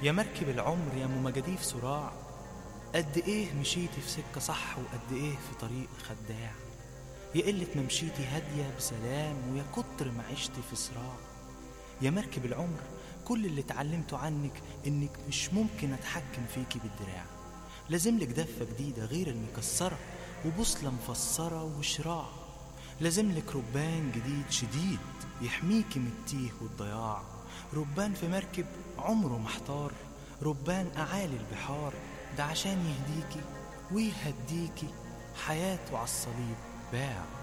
يا مركب العمر يا مجاديف صراع قد ايه مشيتي في سكة صح وقد ايه في طريق خداع يا قلة ما مشيتي هادية بسلام ويا كتر ما عشتي في صراع يا مركب العمر كل اللي اتعلمته عنك انك مش ممكن اتحكم فيكي بالدراع لازملك دفة جديدة غير المكسرة وبوصلة مفسرة وشراع لازملك ربان جديد شديد يحميكي من التيه والضياع ربان في مركب عمره محتار ربان أعالي البحار ده عشان يهديكي ويهديكي حياته على الصليب باع